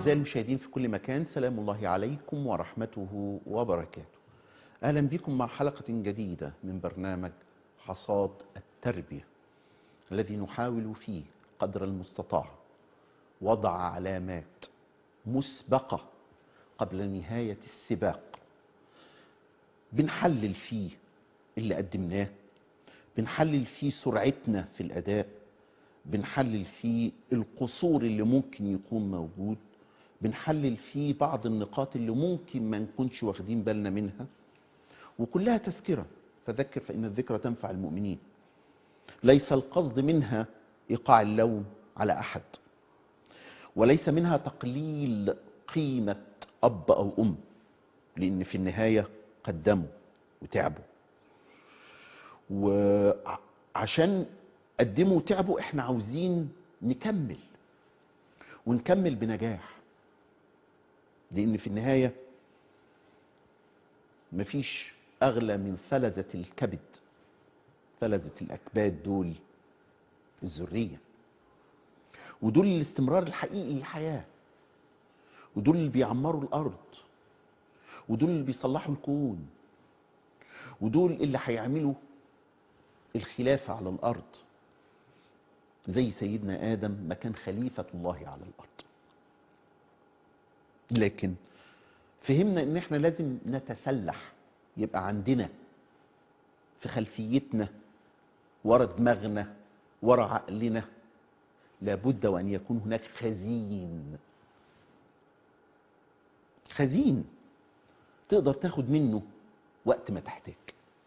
أعزائي المشاهدين في كل مكان سلام الله عليكم ورحمته وبركاته أهلا بكم مع حلقة جديدة من برنامج حصاد التربية الذي نحاول فيه قدر المستطاع وضع علامات مسبقة قبل نهاية السباق بنحلل فيه اللي قدمناه بنحلل فيه سرعتنا في الأداء بنحلل فيه القصور اللي ممكن يكون موجود بنحلل فيه بعض النقاط اللي ممكن ما نكونش واخدين بالنا منها وكلها تذكرة فذكر فإن الذكرى تنفع المؤمنين ليس القصد منها إيقاع اللوم على أحد وليس منها تقليل قيمة أب أو أم لأن في النهاية قدموا وتعبوا وعشان قدموا وتعبوا احنا عاوزين نكمل ونكمل بنجاح لأن في النهاية مفيش أغلى من فلذة الكبد فلذة الأكباد دول الذرية ودول الاستمرار الحقيقي للحياة ودول اللي بيعمروا الأرض ودول اللي بيصلحوا الكون ودول اللي هيعملوا الخلافة على الأرض زي سيدنا آدم ما كان خليفة الله على الأرض لكن فهمنا ان احنا لازم نتسلح يبقى عندنا في خلفيتنا ورا دماغنا ورا عقلنا لابد وان يكون هناك خزين خزين تقدر تاخد منه وقت ما تحتاج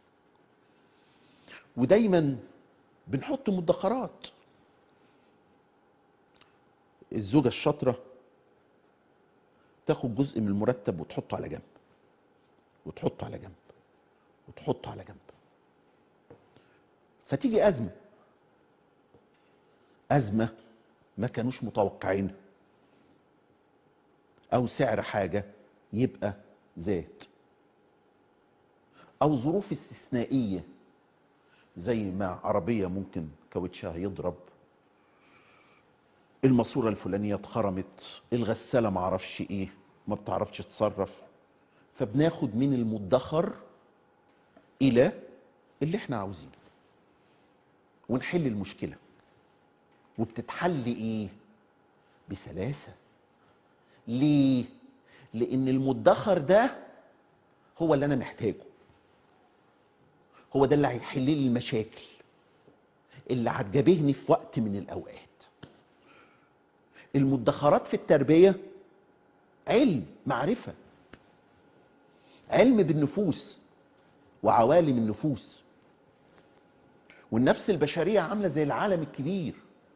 ودايما بنحط مدخرات الزوجة الشاطرة تاخد جزء من المرتب وتحطه على جنب وتحطه على جنب وتحطه على جنب فتيجي أزمة أزمة ما كانوش متوقعينها أو سعر حاجة يبقى زاد أو ظروف استثنائية زي ما عربية ممكن كاوتشها يضرب الماسورة الفلانية اتخرمت الغسالة معرفش ايه ما بتعرفش تتصرف فبناخد من المدخر الى اللي احنا عاوزينه ونحل المشكلة وبتتحل ايه بسلاسة ليه لان المدخر ده هو اللي انا محتاجه هو ده اللي هيحل لي المشاكل اللي هتجابهني في وقت من الاوقات المدخرات في التربية علم معرفة علم بالنفوس وعوالم النفوس والنفس البشرية عاملة زي العالم الكبير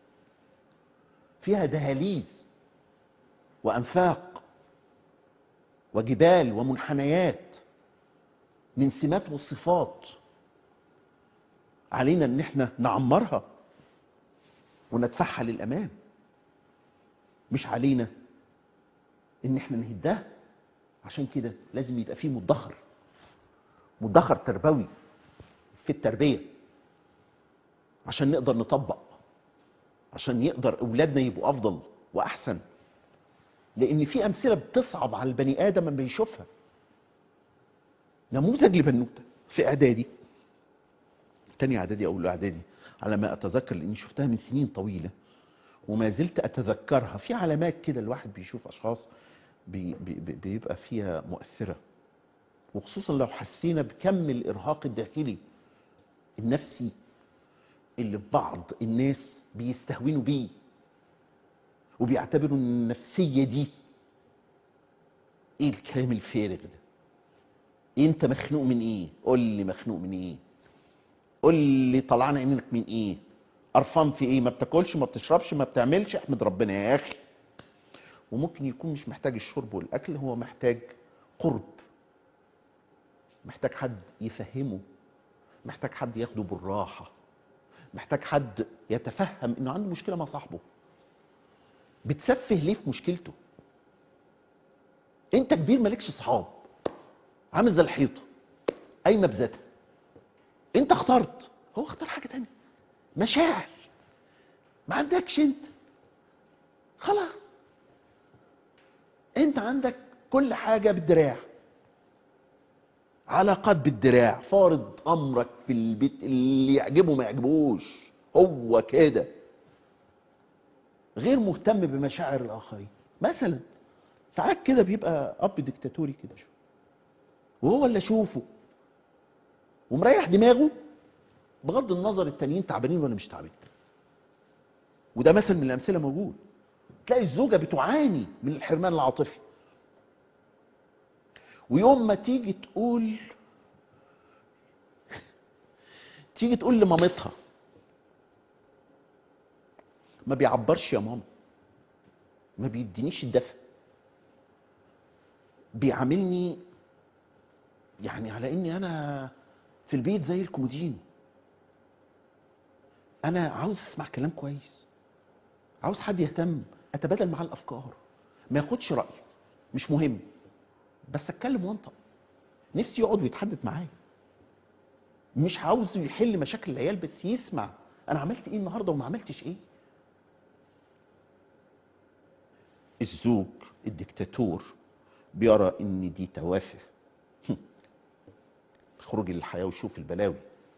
فيها دهاليز وأنفاق وجبال ومنحنيات من سمات وصفات علينا ان احنا نعمرها وندفعها للامام مش علينا ان احنا نهدها عشان كده لازم يبقى فيه مدخر مدخر تربوي في التربيه عشان نقدر نطبق عشان يقدر اولادنا يبقوا افضل واحسن لان في امثله بتصعب على البني ادم لما يشوفها نموذج لبنوته في اعدادي تاني اعدادي او اعدادي على ما اتذكر لاني شفتها من سنين طويله وما زلت اتذكرها في علامات كده الواحد بيشوف اشخاص بي بي بيبقى فيها مؤثره وخصوصا لو حسينا بكم الارهاق الداخلي النفسي اللي بعض الناس بيستهونوا بيه وبيعتبروا ان النفسيه دي ايه الكلام الفارغ ده إيه انت مخنوق من ايه قول لي مخنوق من ايه قول لي طلعنا عينك من ايه قرفان في ايه ما بتاكلش ما بتشربش ما بتعملش احمد ربنا يا اخي وممكن يكون مش محتاج الشرب والاكل هو محتاج قرب محتاج حد يفهمه محتاج حد ياخده بالراحه محتاج حد يتفهم انه عنده مشكله مع صاحبه بتسفه ليه في مشكلته انت كبير مالكش صحاب عامل زي الحيطه قايمه بذاتها انت اخترت هو اختار حاجه تانية مشاعر ما عندكش انت خلاص انت عندك كل حاجه بالدراع علاقات بالدراع فارض امرك في البيت اللي يعجبه ما يعجبوش هو كده غير مهتم بمشاعر الاخرين مثلا ساعات كده بيبقى اب ديكتاتوري كده شو وهو اللي اشوفه ومريح دماغه بغض النظر التانيين تعبانين ولا مش تعبانين وده مثل من الامثله موجود تلاقي الزوجه بتعاني من الحرمان العاطفي ويوم ما تيجي تقول تيجي تقول لمامتها ما بيعبرش يا ماما ما بيدينيش الدفى بيعاملني يعني على اني انا في البيت زي الكومودين انا عاوز اسمع كلام كويس عاوز حد يهتم اتبادل معاه الافكار ما ياخدش راي مش مهم بس اتكلم وانطق نفسي يقعد ويتحدث معايا مش عاوز يحل مشاكل العيال بس يسمع انا عملت ايه النهارده وما عملتش ايه الزوج الدكتاتور بيرى ان دي توافه اخرج للحياه وشوف البلاوي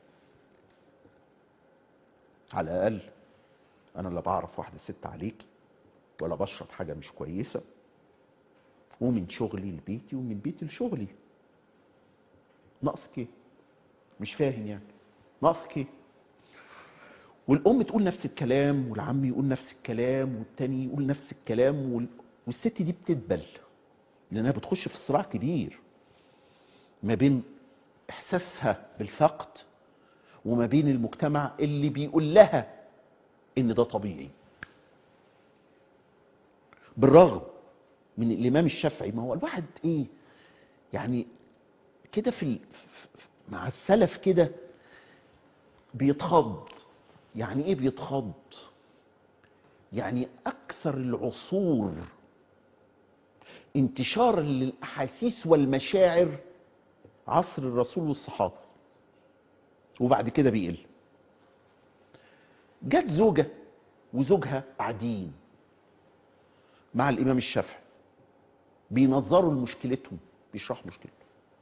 على الاقل انا لا بعرف واحده ست عليك ولا بشرب حاجه مش كويسه ومن شغلي لبيتي ومن بيتي لشغلي ناقصك ايه مش فاهم يعني ناقصك ايه والام تقول نفس الكلام والعم يقول نفس الكلام والتاني يقول نفس الكلام وال... والست دي بتدبل لانها بتخش في صراع كبير ما بين احساسها بالفقد وما بين المجتمع اللي بيقول لها ان ده طبيعي بالرغم من الامام الشافعي ما هو الواحد ايه يعني كده في ال... مع السلف كده بيتخض يعني ايه بيتخض يعني اكثر العصور انتشارا للاحاسيس والمشاعر عصر الرسول والصحابه وبعد كده بيقل جت زوجه وزوجها قاعدين مع الامام الشافعي بينظروا لمشكلتهم بيشرحوا مشكلتهم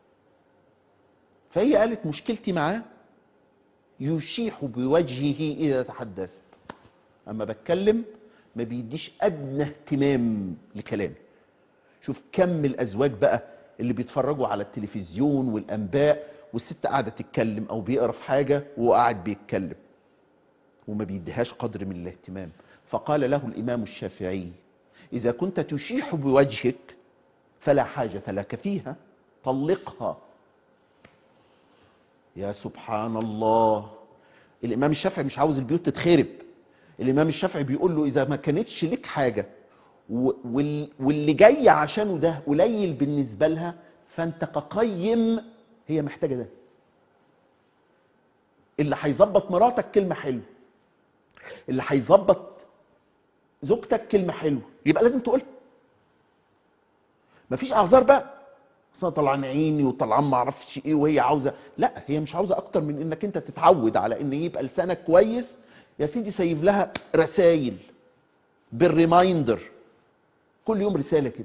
فهي قالت مشكلتي معاه يشيح بوجهه اذا تحدثت اما بتكلم ما بيديش ادنى اهتمام لكلامي شوف كم الازواج بقى اللي بيتفرجوا على التلفزيون والانباء والست قاعده تتكلم او بيقرا في حاجه وهو قاعد بيتكلم وما بيديهاش قدر من الاهتمام فقال له الامام الشافعي اذا كنت تشيح بوجهك فلا حاجه لك فيها طلقها يا سبحان الله الامام الشافعي مش عاوز البيوت تتخرب الامام الشافعي بيقول له اذا ما كانتش لك حاجه واللي جاي عشانه ده قليل بالنسبه لها فانت كقيم هي محتاجه ده اللي هيظبط مراتك كلمه حلوه اللي هيظبط زوجتك كلمه حلوه يبقى لازم تقولها مفيش اعذار بقى اصل انا طلعان عيني وطلعان ما اعرفش ايه وهي عاوزه لا هي مش عاوزه اكتر من انك انت تتعود على ان يبقى لسانك كويس يا سيدي سايب لها رسايل بالريمايندر كل يوم رساله كده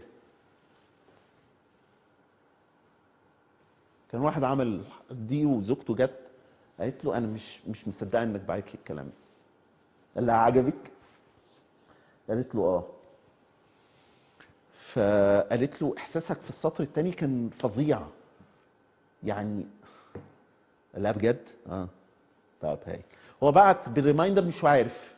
كان واحد عمل دي وزوجته جت قالت له انا مش مش مصدقه انك بعت لي الكلام ده قال لها عجبك قالت له اه فقالت له احساسك في السطر الثاني كان فظيع يعني لا بجد اه طب هاي هو بعت بالريمايندر مش عارف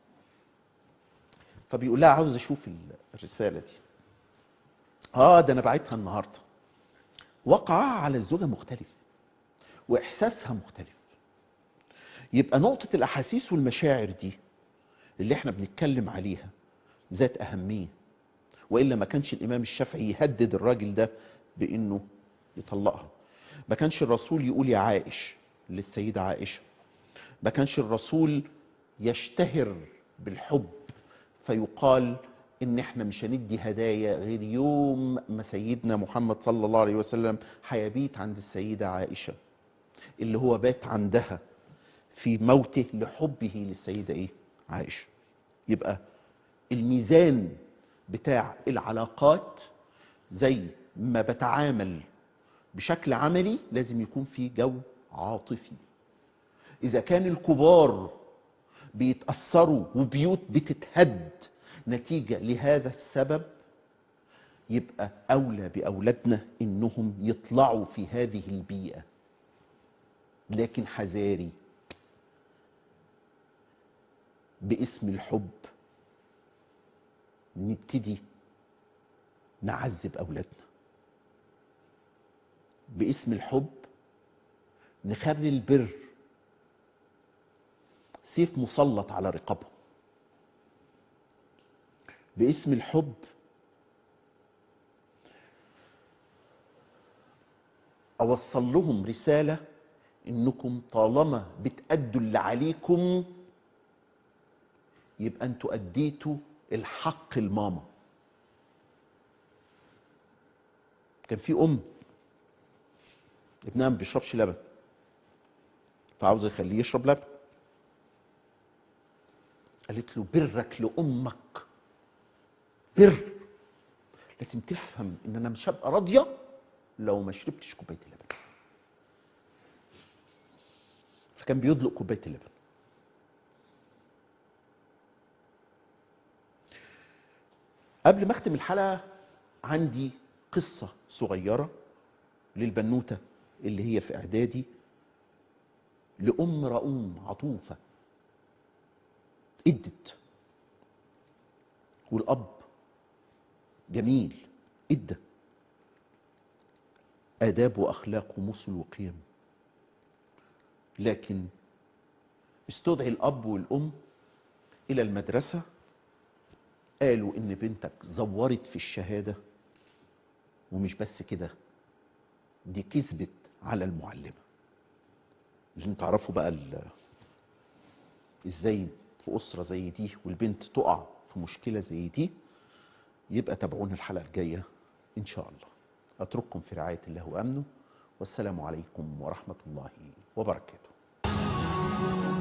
فبيقول لها عاوز اشوف الرساله دي اه ده انا بعتها النهارده وقعها على الزوجه مختلف واحساسها مختلف يبقى نقطه الاحاسيس والمشاعر دي اللي احنا بنتكلم عليها ذات اهميه والا ما كانش الامام الشافعي يهدد الراجل ده بانه يطلقها ما كانش الرسول يقول يا عائش للسيده عائشه ما كانش الرسول يشتهر بالحب فيقال ان احنا مش هندي هدايا غير يوم ما سيدنا محمد صلى الله عليه وسلم هيبيت عند السيده عائشه اللي هو بات عندها في موته لحبه للسيده ايه عائشه يبقى الميزان بتاع العلاقات زي ما بتعامل بشكل عملي لازم يكون في جو عاطفي اذا كان الكبار بيتاثروا وبيوت بتتهد نتيجه لهذا السبب يبقى اولى باولادنا انهم يطلعوا في هذه البيئه لكن حذاري باسم الحب نبتدي نعذب اولادنا باسم الحب نخلي البر سيف مسلط على رقابهم باسم الحب اوصل لهم رساله انكم طالما بتأدوا اللي عليكم يبقى انتوا اديتوا الحق لماما كان في ام ابنها ما بيشربش لبن فعاوز يخليه يشرب لبن قالت له برك لامك بر لازم تفهم ان انا مش هبقى راضيه لو ما شربتش كوبايه اللبن فكان بيدلق كوبايه اللبن قبل ما اختم الحلقه عندي قصه صغيره للبنوته اللي هي في اعدادي لام رؤوم عطوفه ادت والاب جميل ادى آداب وأخلاق ومثل وقيم لكن استدعي الأب والأم إلى المدرسة قالوا إن بنتك زورت في الشهادة ومش بس كده دي كذبت على المعلمة عشان تعرفوا بقى ال- ازاي في أسرة زي دي والبنت تقع في مشكلة زي دي يبقى تابعونا الحلقة الجاية إن شاء الله أترككم في رعاية الله وأمنه والسلام عليكم ورحمة الله وبركاته